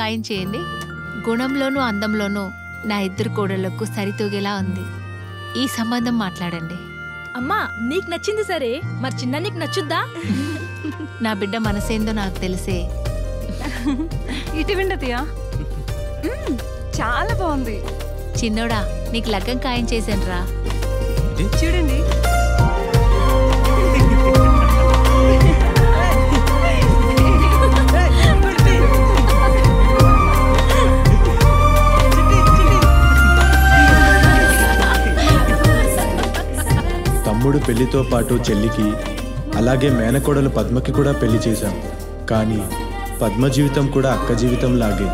ఖాయం చేయండి గుణంలోనూ అందంలోనూ నా ఇద్దరు కోడళ్లకు సరితూగేలా ఉంది ఈ సంబంధం మాట్లాడండి అమ్మా నీకు నచ్చింది సరే మరి చిన్న నీకు నచ్చుద్దా నా బిడ్డ మనసేందో నాకు తెలిసే ఇటు విండతియా చాలా బాగుంది చిన్నోడా నీకు లగ్గం ఖాయం చేశాను రా చూడండి తమ్ముడు పెళ్లితో పాటు చెల్లికి అలాగే మేనకోడలు పద్మకి కూడా పెళ్లి చేశాం కానీ పద్మ జీవితం కూడా అక్క జీవితం లాగే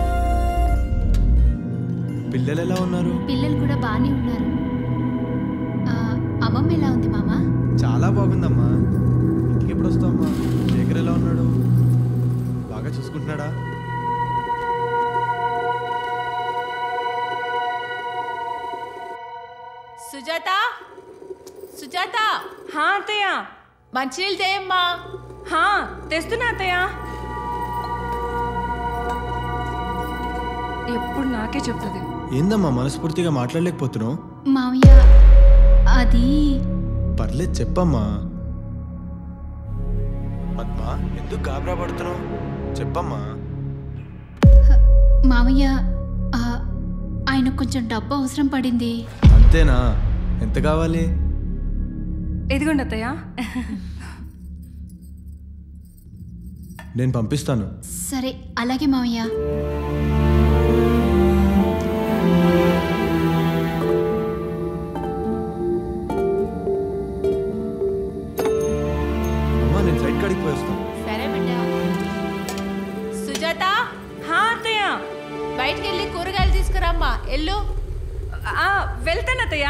పిల్లలు ఎలా ఉన్నారు పిల్లలు కూడా బాగానే ఉన్నారు ఆ, అమ్మమ్మ ఎలా ఉంది మామ చాలా బాగుందమ్మా ఇంటికి ఎప్పుడు వస్తావమ్మా శేఖర్ ఎలా ఉన్నాడు బాగా చూసుకుంటున్నాడా సుజాత సుజాత హా అత్తయ్య మంచినీళ్ళు చేయమ్మా హా తెస్తున్నా అత్తయ్య ఎప్పుడు నాకే చెప్తుంది ఏందమ్మా మనస్ఫూర్తిగా మాట్లాడలేకపోతున్నావు మావయ్య అది పర్లేదు చెప్పమ్మా పద్మ ఎందుకు గాబరా పడుతున్నావు చెప్పమ్మా మావయ్య ఆ, ఆయన కొంచెం డబ్బు అవసరం పడింది అంతేనా ఎంత కావాలి ఇదిగోండి అత్తయ్య నేను పంపిస్తాను సరే అలాగే మావయ్య అమ్మా నేను ఫ్లైట్ కాడికి పోయి వస్తాను సరే బిడ్డ సుజాత హా అత్తయ్య బయటికి వెళ్ళి కూరగాయలు తీసుకురామ్మా ఎల్లు ఆ, వెళ్తాను అత్తయ్య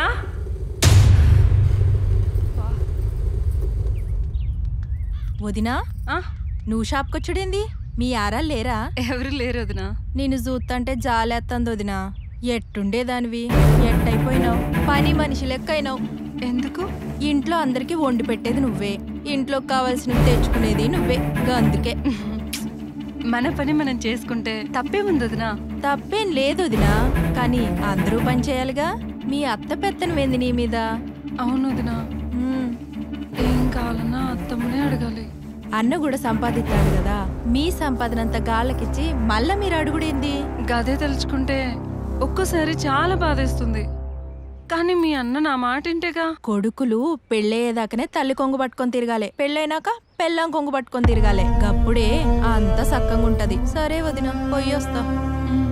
వదినా ఆ, నువ్వు షాప్కొచ్చుడేంది మీ ఆరాలు లేరా ఎవరు లేరు వదినా నేను చూస్తుంటే జాలేత్తంది వదినా ఎట్టుండేదానివి ఎట్టయిపోయినావు పని మనిషి లెక్క అయినావు ఎందుకు ఇంట్లో అందరికి వండి పెట్టేది నువ్వే ఇంట్లోకి కావాల్సినవి తెచ్చుకునేది నువ్వే అందుకే మన పని మనం చేసుకుంటే తప్పేముంది వదినా తప్పేం లేదు వదినా కానీ అందరూ పని చేయాలిగా మీ అత్త పెత్తనమేంది నీ మీద అవును వదినా ఉమ్, ఏం కావాలన్నా అత్తమ్మనే అడగాలి అన్న కూడా సంపాదిస్తాడు కదా మీ సంపాదనంతా గాళ్ళకిచ్చి మళ్ళా మీరు అడుగుడేంది గదే తలుచుకుంటే ఒక్కోసారి చాలా బాధేస్తుంది కానీ మీ అన్న నా మాట వింటేగా కొడుకులు పెళ్ళయ్యేదాకానే తల్లి కొంగు పట్టుకొని తిరగాలి పెళ్ళైనాక పెళ్ళాం కొంగు పట్టుకొని తిరగాలి గప్పుడే అంత సక్కంగా ఉంటది సరే వదిన పోయి వస్తా ఉమ్.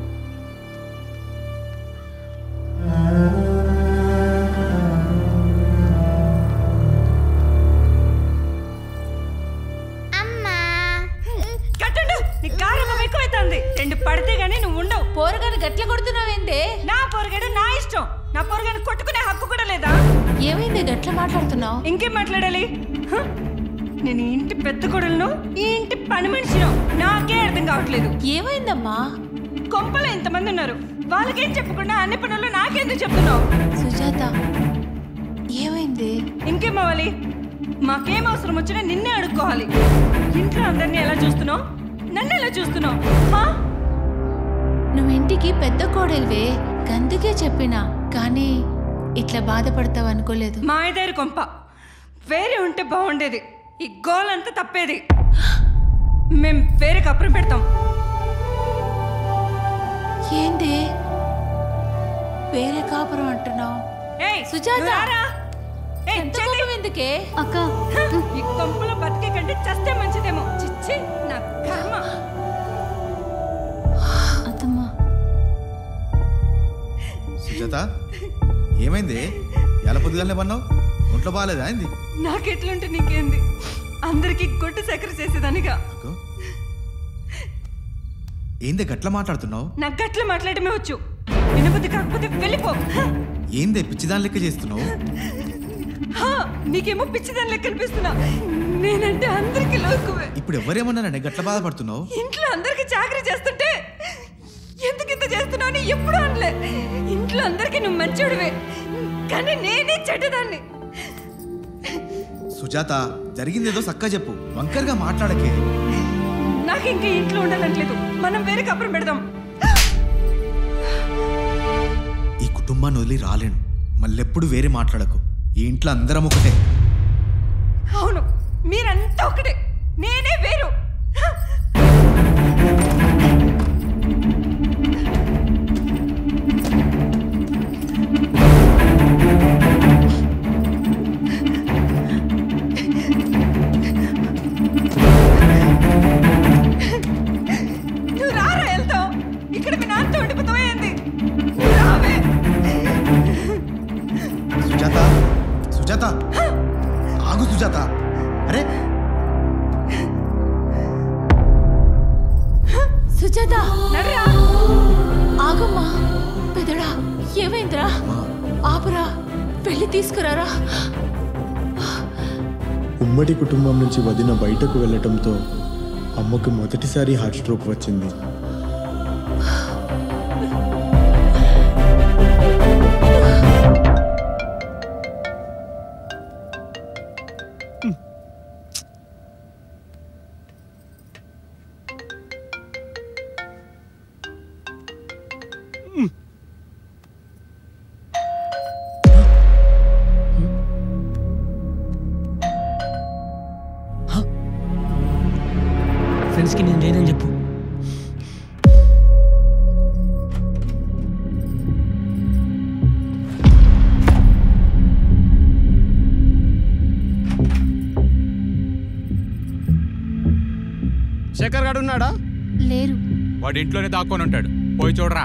కట్టండు నీ కారం ఎక్కువైతుంది రెండు పడితే గానీ నువ్వు ఉండవు పోరగాని గట్ల కొడుతున్నావేందే నా పొరగాడు నా ఇష్టం నా పొరగాని కొట్టుకునే హక్కు కూడా లేదా ఏమైంది గట్ల మాట్లాడుతున్నావు ఇంకేం మాట్లాడాలి హ? నేను ఈ ఇంటి పెద్ద కొడలను ఈ ఇంటి పని మనిషిను నాకే అర్థం కావట్లేదు ఏమైందమ్మా కొంపలో ఇంతమంది ఉన్నారు వాళ్ళకేం చెప్పకుండా అన్ని పనులు నాకెందుకు చెప్తున్నావు సుజాత ఏమైంది ఇంకేం అవ్వాలి మాకేం అవసరం వచ్చినా నిన్నే అడుక్కోవాలి ఇంట్లో అందరినీ ఎలా చూస్తున్నావు నన్ను ఎలా చూస్తున్నావు హా? నువ్వింటికి పెద్ద కోడలివే గందుకే చెప్పినా కానీ ఇట్లా బాధపడతావు అనుకోలేదు మా ఐదారు కొంప వేరే ఉంటే బాగుండేది ఈ గోలంతా తప్పేది మేం వేరే కప్పురం పెడతాం ఏంది వేరే కాపురం అంటున్నావు ఏయ్ సుజాత! నువ్వు రారా? ఏయ్, ఎంత చెల్లి! కోపం ఎందుకే అక్క హ, ఈ కొంపలో బతికే కంటే చస్తే మంచిదేమో చిచ్చి నా కర్మ అత్తమ్మ సుజాత ఏమైంది ఎలా పొద్దుగానే పన్నావు ఒంట్లో బాగాలేదా అయింది నాకెట్లుంటే నీకేంది అందరికి గొడ్డు చక్కెర చేసేదానిగా ఏంది గట్ల మాట్లాడుతున్నావు నాకు గట్ల మాట్లాడమే వచ్చు వినబుద్ధి కాకపోతే వెళ్ళిపో హ, ఏంది పిచ్చిదాని లెక్క చేస్తున్నావు హ, నీకేమో పిచ్చిదాని లెక్క కనిపిస్తున్నా నేనంటే అందరికి లోకువే ఇప్పుడు ఎవరేమన్నారని గట్ల బాధపడుతున్నావు ఇంట్లో అందరికి చాకరీ చేస్తుంటే ఎందుకు ఇంత చేస్తున్నావు అని ఎప్పుడు అనలే ఇంట్లో అందరికి నువ్వు మంచోడివే కానీ నేనే చెడ్డదాన్ని సుజాత జరిగిందేదో సక్క చెప్పు వంకరగా మాట్లాడకే నాకు ఇంకా ఇంట్లో ఉండాలట్లేదు మనం వేరే కాపురం పెడదాం ఈ కుటుంబాన్ని వదిలి రాలేను మళ్ళెప్పుడు వేరే మాట్లాడకు ఈ ఇంట్లో అందరం ఒకటే అవును మీరంతా ఒకటే నేనే వేరు నువ్వు రారా వెళ్తావు ఇక్కడ మీ నాన్నతో ఉండిపోతావా ఏంది నువ్వు రావే సుజాత సుజాత ఆగు సుజాత అరే సుజాత నడరా ఆగమ్మా పెదడా ఏమైందిరా ఆపురా వెళ్ళి తీసుకురారా ఉమ్మడి కుటుంబం నుంచి వదిన బయటకు వెళ్ళటంతో అమ్మకు మొదటిసారి హార్ట్ స్ట్రోక్ వచ్చింది ఫ్రెండ్స్కి నేను లేనని చెప్పు శేఖర్ గారు ఉన్నాడా లేరు వాడి ఇంట్లోనే దాక్కొని ఉంటాడు పోయి చూడరా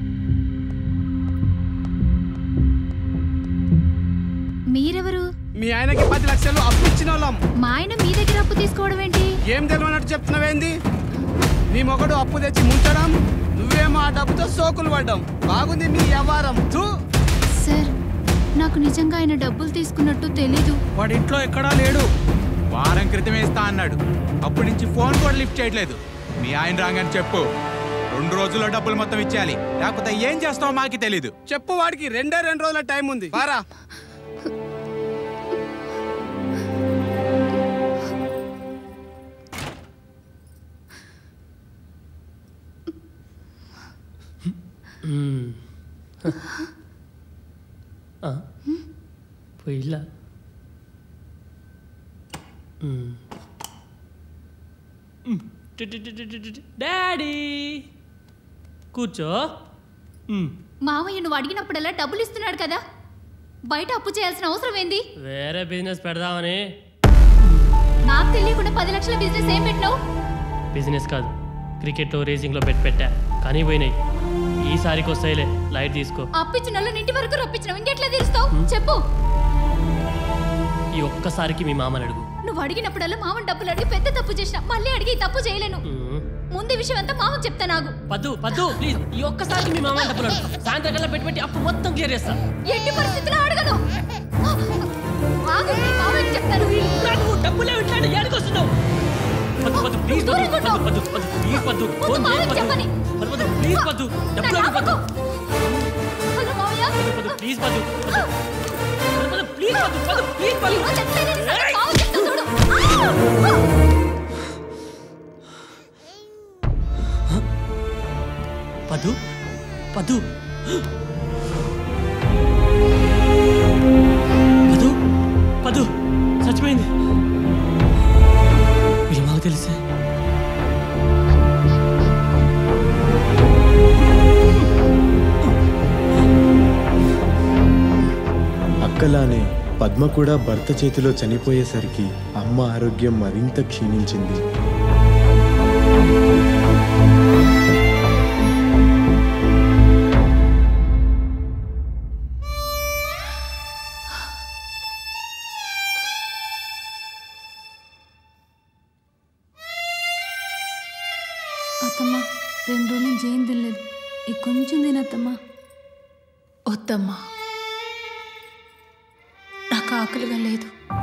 మీరెవరు మీ ఆయనకి పది లక్షలు అప్పు ఇచ్చిన వాళ్ళం మా ఆయన మీ దగ్గర అప్పు తీసుకోవడం ఏంటి ఏం తెలియనట్టు చెప్తున్నావేంది నీ మొగడు అప్పు తెచ్చి ముంచడం నువ్వేమో ఆ డబ్బుతో సోకులు పడ్డాం బాగుంది నీ వ్యవహారం తూ సార్ నాకు నిజంగా ఆయన డబ్బులు తీసుకున్నట్టు తెలీదు వాడి ఇంట్లో ఎక్కడా లేడు వారం క్రితమే ఇస్తా అన్నాడు అప్పటి నుంచి ఫోన్ కూడా లిఫ్ట్ చేయట్లేదు మీ ఆయన రాగానే చెప్పు రెండు రోజుల్లో డబ్బులు మొత్తం ఇచ్చేయాలి లేకపోతే ఏం చేస్తావో మాకి తెలీదు చెప్పు వాడికి రెండే రెండు రోజుల టైం ఉంది బారా పోయిలా డాడీ కూర్చో మ్, మామయ్య నువ్వు అడిగినప్పుడల్లా డబ్బులు ఇస్తున్నాడు కదా బయట అప్పు చేయాల్సిన అవసరం ఏంది వేరే బిజినెస్ పెడదామని నాకు తెలియకుండా పది లక్షల బిజినెస్ ఏం పెట్టినావు బిజినెస్ కాదు క్రికెట్లో రేసింగ్లో బెట్ పెట్టా కానీ పోయినాయి ఈసారికి వస్తాయిలే లైట్ తీసుకో అప్పిచ్చిన వాళ్ళని ఇంటి వరకు రప్పించినావు ఇంకెట్లా తీరుస్తావు చెప్పు ఈ ఒక్కసారికి మీ మామని అడుగు నువ్వు అడిగినప్పుడల్లా మామని డబ్బులు అడిగి పెద్ద తప్పు చేసిన మళ్ళీ అడిగి ఈ తప్పు చేయలేను మ్, ముందు ఈ విషయం అంతా మామకు చెప్తా నాకు పద్దు పద్దు ప్లీజ్ ఈ ఒక్కసారికి మీ మామని డబ్బులు అడుగు సాయంత్రం కల్లా పెట్టి పెట్టి అప్పు మొత్తం క్లియర్ చేస్తా ఎట్టి పరిస్థితిలో అడగను ఆగు, మీ మామయ్యకి చెప్తాను నాకు డబ్బులే ఇట్లాంటి ఏడికి వస్తున్నావు పద్దు పద్దు ప్లీజ్ పద్దు దూరంగా పద్దు పద్దు పద్దు ప్లీజ్ పద్దు ముందు ఫోన్ చేయి మామయ్యకి పద్దు చెప్పని. పద్దు పద్దు ప్లీజ్ పద్దు డబ్బులు అడుగు పద్దు హలో మామయ్య పద్దు ప్లీజ్ పద్దు పద్దు పద్దు ప్లీజ్ పద్దు పద్దు ప్లీజ్ పద్దు ఈరోజు ఎట్లయినా నీ సంగతి మామకి చెప్తా చూడు పద్దు పద్దు పద్దు పద్దు చచ్చిపోయింది వీళ్ళు మాకు తెలిసే అక్కలానే పద్మ కూడా భర్త చేతిలో చనిపోయేసరికి అమ్మ ఆరోగ్యం మరింత క్షీణించింది అత్తమ్మ రెండు రోజుల నుంచి ఏం తినలేదు ఈ కొంచెం తినత్తమ్మా వద్దమ్మా నాకు ఆకలిగా లేదు